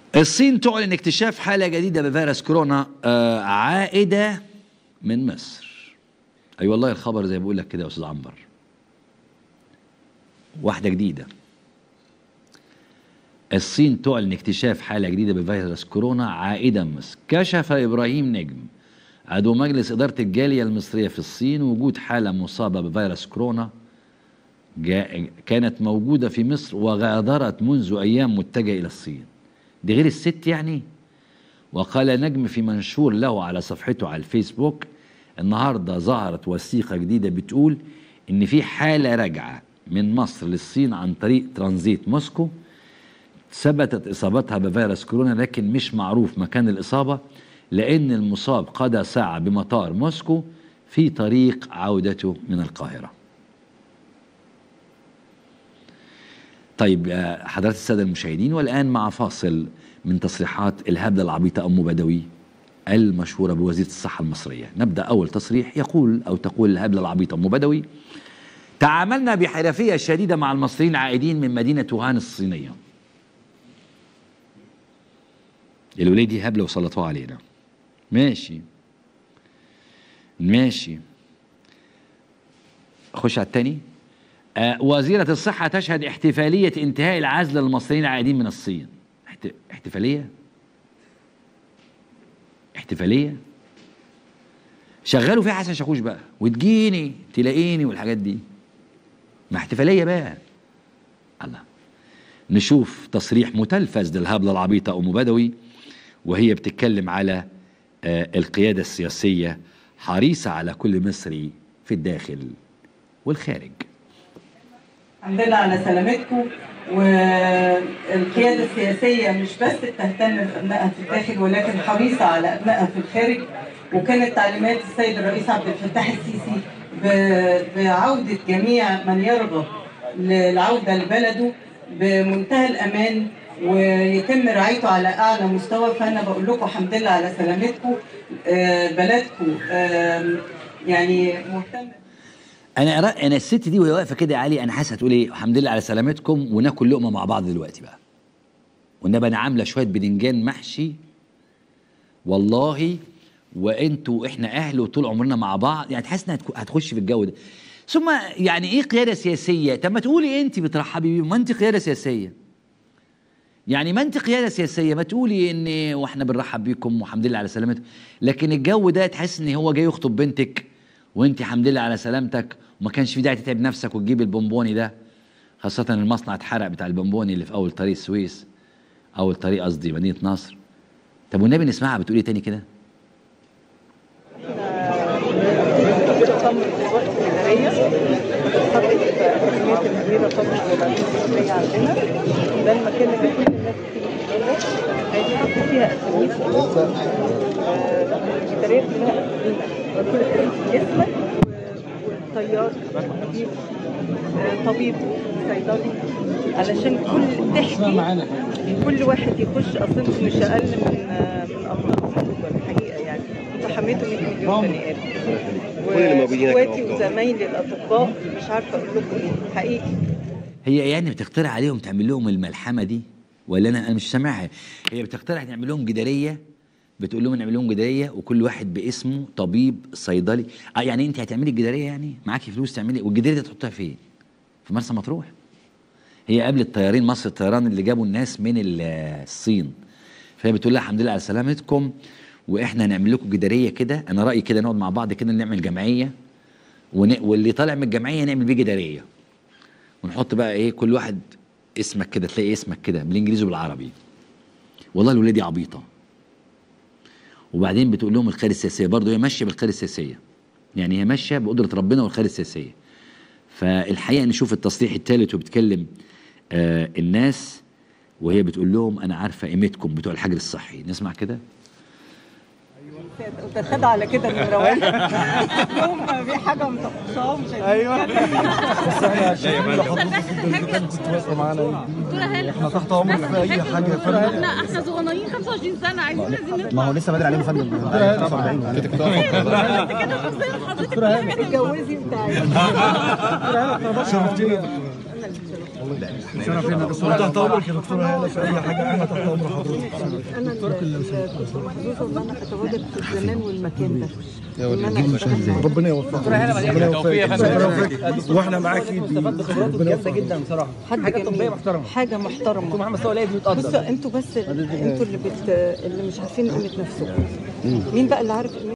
الصين تعلن اكتشاف حالة جديدة بفيروس كورونا آه عائدة من مصر أي أيوة والله الخبر زي ما بقول لك كده يا أستاذ عنبر واحدة جديدة الصين تعلن اكتشاف حالة جديدة بفيروس كورونا عائدة من مصر كشف إبراهيم نجم عضو مجلس إدارة الجالية المصرية في الصين وجود حالة مصابة بفيروس كورونا جا- كانت موجودة في مصر وغادرت منذ أيام متجهة إلى الصين دي غير الست يعني وقال نجم في منشور له على صفحته على الفيسبوك النهارده ظهرت وثيقه جديده بتقول ان في حاله راجعه من مصر للصين عن طريق ترانزيت موسكو ثبتت اصابتها بفيروس كورونا لكن مش معروف مكان الاصابه لان المصاب قضى ساعه بمطار موسكو في طريق عودته من القاهره. طيب آه، حضرات الساده المشاهدين والان مع فاصل من تصريحات الهبله العبيطه ام بدوي المشهوره بوزيره الصحه المصريه نبدا اول تصريح يقول او تقول الهبله العبيطه ام بدوي تعاملنا بحرفيه شديده مع المصريين العائدين من مدينه ووهان الصينيه الولاد دي هبله وسلطوها علينا ماشي ماشي خش على التاني آه وزيرة الصحة تشهد احتفالية انتهاء العزل للمصريين العائدين من الصين احت... احتفالية احتفالية شغلوا فيها حسن شاكوش بقى وتجيني تلاقيني والحاجات دي ما احتفالية بقى الله نشوف تصريح متلفز للهبلة العبيطة أم بدوي وهي بتتكلم على آه القيادة السياسية حريصة على كل مصري في الداخل والخارج الحمد لله على سلامتكم والقيادة السياسية مش بس بتهتم بأبنائها في الداخل ولكن حريصة على أبنائها في الخارج وكانت تعليمات السيد الرئيس عبد الفتاح السيسي ب- بعودة جميع من يرغب للعودة لبلده بمنتهى الأمان ويتم رعايته على أعلى مستوى فأنا بقول لكم الحمد لله على سلامتكم آه، بلدكم آه، يعني مهتمة انا أرى انا الست دي وهي واقفه كده يا علي انا حاسس هتقول ايه الحمد لله على سلامتكم وناكل لقمه مع بعض دلوقتي بقى والنبي انا عامله شويه بدنجان محشي والله وانتوا احنا اهل وطول عمرنا مع بعض يعني تحس انها هتك- هتخش في الجو ده ثم يعني ايه قياده سياسيه طب ما تقولي انت بترحبي بيهم ما انت قياده سياسيه يعني ما انت قياده سياسيه ما تقولي ان واحنا بنرحب بيكم والحمد لله على سلامتكم لكن الجو ده تحس ان هو جاي يخطب بنتك وانت الحمد لله على سلامتك وما كانش في داعي تتعب نفسك وتجيب البونبوني ده خاصة المصنع اتحرق بتاع البونبوني اللي في أول طريق السويس أول طريق قصدي مدينة نصر طب والنبي نسمعها بتقول ايه تاني كده؟ تطمن الوقت الإدارية بتحقق أهمية المديرة طبعا والمديرية عندنا ده المكان اللي كل الناس بتيجي تتدرب هيتحط فيها أساميك الإدارية كلها أسامينا اسمك والطيار طبيب طبيب صيدلي علشان كل تحكي كل واحد يخش اصل انتوا مش اقل من من ابطال الحقيقه الحقيقه يعني انتوا حميتوا 100 مليون بني ادم كل اللي موجودين هنا واخواتي كانوا وزمايلي الاطباء مش عارفه اقول لكم ايه حقيقي هي يعني بتقترح عليهم تعمل لهم الملحمة دي ولا أنا أنا مش سامعها هي بتقترح تعمل لهم جدارية بتقول لهم نعمل لهم جدارية وكل واحد باسمه طبيب صيدلي اه يعني أنت هتعملي الجدارية يعني معاكي فلوس تعملي والجدارية دي تحطها فين؟ في مرسى مطروح هي قبل الطيارين مصر الطيران اللي جابوا الناس من ال- الصين فهي بتقول لها الحمد لله على سلامتكم واحنا هنعمل لكم جداريه كده انا رايي كده نقعد مع بعض كده نعمل جمعيه ون... واللي طالع من الجمعيه نعمل بيه جداريه ونحط بقى ايه كل واحد اسمك كده تلاقي اسمك كده بالانجليزي وبالعربي والله الولاد دي عبيطه وبعدين بتقول لهم الخير السياسيه برضه هي ماشيه بالخير السياسيه يعني هي ماشيه بقدره ربنا والخير السياسيه فالحقيقه نشوف التصريح الثالث وبتكلم آه الناس وهي بتقول لهم انا عارفه قيمتكم بتوع الحجر الصحي نسمع كده وتخدع على كده من رواحي هم في حاجه مطقشاهم مش ايوه بس احنا عشان لحضرتك جدا كنت واقفه معانا احنا تحت امرك في اي حاجه يا فندم احنا احنا صغننين 25 سنه عايزين لازم نطلع ما هو لسه بدري عليهم يا فندم بس كده شخصيا حضرتك اتجوزي بتاعي شرفتينا يا دكتور شرفنا دكتور تحت امرك يا دكتوره هاله في اي حاجه احنا تحت امر حضرتك انا اللي كنت محظوظه ان انا اتواجد في الزمان والمكان ده وان انا اشتغل ربنا يوفقك ربنا يوفقك ربنا يوفقك واحنا معاكي استفدت خبراته جامده جدا بصراحه حد حاجه طبيه جميل محترمه حاجه محترمه دكتور محمد صالح لازم يتقدر بصوا انتوا بس انتوا اللي بت... اللي مش عارفين قيمه نفسكم مين بقى اللي عارف قيمه